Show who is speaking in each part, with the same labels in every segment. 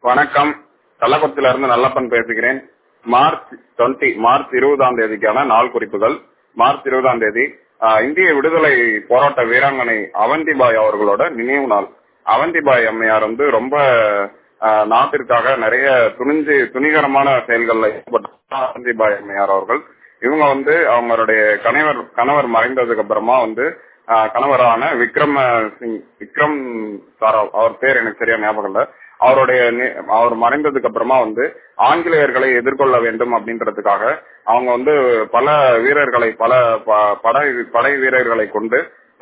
Speaker 1: வணக்கம் கள்ளக்குளத்தில இருந்து நல்லப்பன் பேசுகிறேன் மார்ச் டுவெண்ட்டி மார்ச் இருபதாம் தேதிக்கான நாள் குறிப்புகள் மார்ச் இருபதாம் தேதி ஆஹ், இந்திய விடுதலை போராட்ட வீராங்கனை அவந்திபாய் அவர்களோட நினைவு நாள் அவந்திபாய் அம்மையார் வந்து ரொம்ப ஆஹ், நாட்டிற்காக நிறைய துணிஞ்சு துணிகரமான செயல்கள்ல ஈடுபட்ட அவந்திபாய் அம்மையார் அவர்கள் இவங்க வந்து அவங்களுடைய கணவர் கணவர் மறைந்ததுக்கு அப்புறமா வந்து ஆஹ், கணவரான விக்ரம் சிங் விக்ரம் சாராவ் அவர் பேர் எனக்கு சரியா ஞாபகம் இல்ல அவருடைய நி- அவர் மறைந்ததுக்கு அப்புறமா வந்து ஆங்கிலேயர்களை எதிர்கொள்ள வேண்டும் அப்படின்றதுக்காக அவங்க வந்து பல வீரர்களை பல ப- படை படை வீரர்களை கொண்டு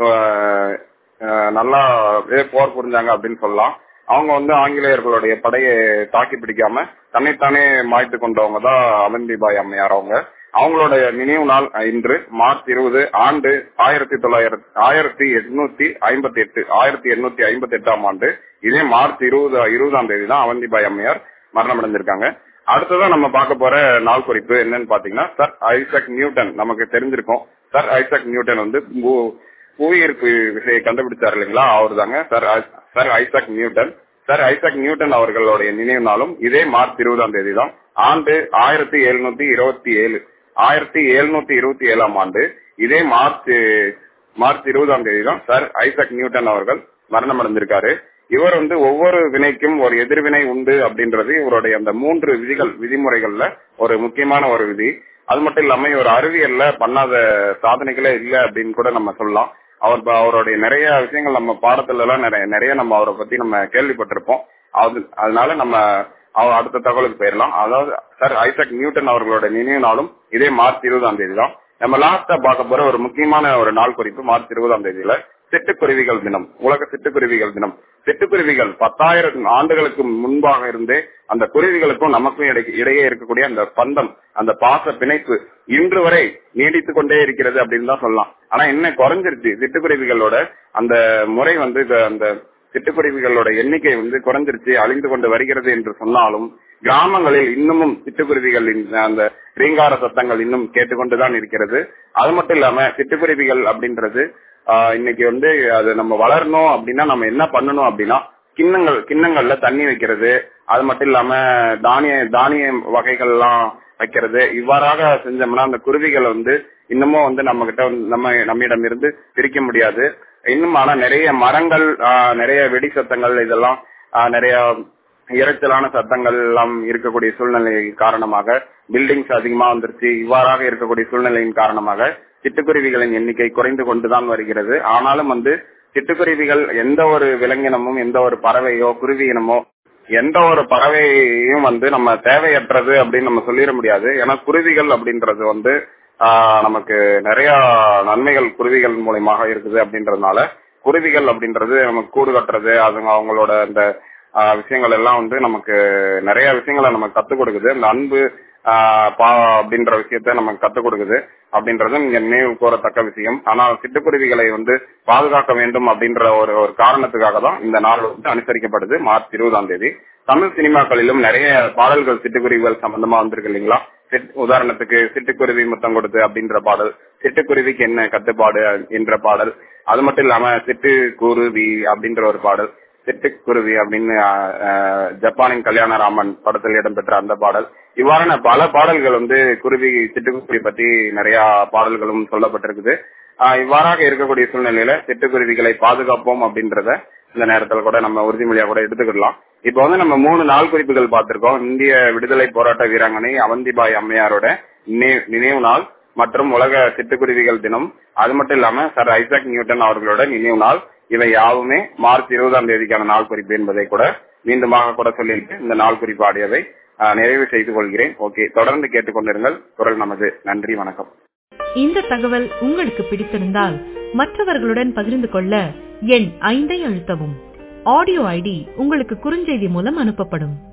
Speaker 1: ஆஹ், ஆஹ், நல்லா அப்படியே போர் புரிஞ்சாங்க அப்படின்னு சொல்லலாம் அவங்க வந்து ஆங்கிலேயர்களுடைய படையை தாக்கி பிடிக்காம தன்னைத்தானே மாய்த்து கொண்டவங்க தான் அவந்திபாய் அம்மையார் அவங்க அவங்களுடைய நினைவு நாள் இன்று மார்ச் இருபது ஆண்டு ஆயிரத்தி தொள்ளாயிரத்தி ஆயிரத்தி எட்நூத்தி ஐம்பத்தி எட்டு ஆயிரத்தி எண்ணூத்தி ஐம்பத்தி எட்டாம் ஆண்டு இதே மார்ச் இருபது இருபதாம் தேதி தான் அவந்திபாய் அம்மையார் மரணம் அடைஞ்சிருக்காங்க அடுத்ததா நம்ம பார்க்க போற நாள் குறிப்பு என்னன்னு பாத்தீங்கன்னா சர் ஐசக் நியூட்டன் நமக்கு தெரிஞ்சிருக்கும் சர் ஐசக் நியூட்டன் வந்து பூ- புவியீர்ப்பு விசையை கண்டுபிடிச்சார் இல்லைங்களா அவர் தாங்க சர் ஐ- sir Isaac Newton sir Isaac Newton அவர்களுடைய நினைவு நாளும் இதே மார்ச் இருபதாம் தேதி தான் ஆண்டு ஆயிரத்தி எழுநூத்தி இருபத்தி ஏழு ஆயிரத்தி எழுநூத்தி இருபத்தி ஏழாம் ஆண்டு இதே மார்ச் மார்ச் இருபதாம் தேதி தான் சர் ஐசக் நியூட்டன் அவர்கள் மரணம் அடைஞ்சிருக்காரு இவர் வந்து ஒவ்வொரு வினைக்கும் ஒரு எதிர்வினை உண்டு அப்படின்றது இவருடைய அந்த மூன்று விதிகள் விதிமுறைகள்ல ஒரு முக்கியமான ஒரு விதி அது மட்டும் இல்லாம இவர் அறிவியல்ல பண்ணாத சாதனைகளே இல்ல அப்படின்னு கூட நம்ம சொல்லலாம் அவர் ப- அவருடைய நிறைய விஷயங்கள் நம்ம பாடத்துல எல்லாம் நிறைய நிறைய நம்ம அவரை பத்தி நம்ம கேள்விப்பட்டிருப்போம் அது அதனால நம்ம அவர் அடுத்த தகவலுக்கு போயிடலாம் அதாவது சார் ஐசக் நியூட்டன் அவர்களோட நினைவு நாளும் இதே மார்ச் இருபதாம் தேதி தான் நம்ம லாஸ்டா பார்க்க போற ஒரு முக்கியமான ஒரு நாள் குறிப்பு மார்ச் இருபதாம் தேதியில சிட்டுக்குருவிகள் தினம் உலக சிட்டுக்குருவிகள் தினம் சிட்டுக்குருவிகள் பத்தாயிரம் ஆண்டுகளுக்கு முன்பாக இருந்தே அந்த குருவிகளுக்கும் நமக்கும் இடை- இடையே இருக்கக்கூடிய அந்த பந்தம் அந்த பாச பிணைப்பு இன்று வரை நீடித்து கொண்டே இருக்கிறது அப்படின்னு தான் சொல்லலாம் ஆனா என்ன குறைஞ்சிருச்சு சிட்டுக்குருவிகளோட அந்த முறை வந்து இது அந்த சிட்டுக்குருவிகளோட எண்ணிக்கை வந்து குறைஞ்சிருச்சு அழிந்து கொண்டு வருகிறது என்று சொன்னாலும் கிராமங்களில் இன்னமும் சிட்டுக்குருவிகளின் அந்த ரீங்கார சத்தங்கள் இன்னும் கேட்டுக்கொண்டுதான் இருக்கிறது அது மட்டும் இல்லாம சிட்டுக்குருவிகள் அப்படின்றது ஆஹ், இன்னைக்கு வந்து அது நம்ம வளரணும் அப்படின்னா நம்ம என்ன பண்ணணும் அப்படின்னா கிண்ணங்கள் கிண்ணங்கள்ல தண்ணி வைக்கிறது அது மட்டும் இல்லாம தானிய தானிய வகைகள் எல்லாம் வைக்கிறது இவ்வாறாக செஞ்சோம்னா அந்த குருவிகள் வந்து இன்னமும் வந்து நம்ம கிட்ட வந்து- நம்ம நம்மிடம் இருந்து பிரிக்க முடியாது இன்னும் ஆனா நிறைய மரங்கள் ஆஹ், நிறைய வெடி சத்தங்கள் இதெல்லாம் ஆஹ், நிறைய இரைச்சலான சத்தங்கள் எல்லாம் இருக்கக்கூடிய சூழ்நிலை காரணமாக பில்டிங்ஸ் அதிகமா வந்துருச்சு இவ்வாறாக இருக்கக்கூடிய சூழ்நிலையின் காரணமாக சிட்டுக்குருவிகளின் எண்ணிக்கை குறைந்து கொண்டுதான் வருகிறது ஆனாலும் வந்து சிட்டுக்குருவிகள் எந்த ஒரு விலங்கினமும் எந்த ஒரு பறவையோ குருவி இனமோ எந்த ஒரு பறவையும் வந்து நம்ம தேவையற்றது அப்படின்னு நம்ம சொல்லிட முடியாது ஏன்னா குருவிகள் அப்படின்றது வந்து ஆஹ், நமக்கு நிறைய நன்மைகள் குருவிகள் மூலியமாக இருக்குது அப்படின்றதுனால குருவிகள் அப்படின்றது நமக்கு கூடு கட்டுறது அதுங்க அவங்களோட அந்த ஆஹ், விஷயங்கள் எல்லாம் வந்து நமக்கு நிறைய விஷயங்களை நமக்கு கத்துக் கொடுக்குது அந்த அன்பு ஆஹ், பா அப்படின்ற விஷயத்த நமக்கு கத்துக் கொடுக்குது அப்படின்றது இங்க நினைவு கூறத்தக்க விஷயம் ஆனால் சிட்டுக்குருவிகளை வந்து பாதுகாக்க வேண்டும் அப்படின்ற ஒரு ஒரு காரணத்துக்காக தான் இந்த நாள் வந்து அனுசரிக்கப்படுது மார்ச் இருபதாம் தேதி தமிழ் சினிமாக்களிலும் நிறைய பாடல்கள் சிட்டுக்குருவிகள் சம்பந்தமா வந்திருக்கு இல்லைங்களா சிட்- உதாரணத்துக்கு சிட்டுக்குருவி முத்தம் கொடுத்து அப்படின்ற பாடல் சிட்டுக்குருவிக்கு என்ன கட்டுப்பாடு என்ற பாடல் அது மட்டும் இல்லாம சிட்டுக்குருவி அப்படின்ற ஒரு பாடல் சிட்டுக்குருவி அப்படின்னு ஆஹ், ஆஹ், ஜப்பானின் கல்யாணராமன் படத்தில் இடம்பெற்ற அந்த பாடல் இவ்வாறான பல பாடல்கள் வந்து குருவி சிட்டுக்குருவி பத்தி நிறைய பாடல்களும் சொல்லப்பட்டிருக்குது ஆஹ், இவ்வாறாக இருக்கக்கூடிய சூழ்நிலையில சிட்டுக்குருவிகளை பாதுகாப்போம் அப்படின்றத இந்த நேரத்துல கூட நம்ம உறுதிமொழியா கூட எடுத்துக்கிடலாம் இப்ப வந்து நம்ம மூணு நாள் குறிப்புகள் பார்த்திருக்கோம் இந்திய விடுதலை போராட்ட வீராங்கனை அவந்திபாய் அம்மையாரோட நினைவு- நினைவு நாள் மற்றும் உலக சிட்டுக்குருவிகள் தினம் அது மட்டும் இல்லாம சர் ஐசக் நியூட்டன் அவர்களோட நினைவு நாள் இவை யாவுமே மார்ச் இருபதாம் தேதிக்கான நாள் குறிப்பு என்பதை கூட மீண்டுமாக கூட சொல்லிட்டு இந்த நாள் குறிப்பு ஆடியவை ஆஹ், நிறைவு செய்து கொள்கிறேன் ஓகே தொடர்ந்து கேட்டுக்கொண்டிருங்கள் குரல் நமது நன்றி வணக்கம்
Speaker 2: இந்த தகவல் உங்களுக்கு பிடித்திருந்தால் மற்றவர்களுடன் பகிர்ந்து கொள்ள எண் ஐந்தை அழுத்தவும் ஆடியோ ஐடி உங்களுக்கு குறுஞ்செய்தி மூலம் அனுப்பப்படும்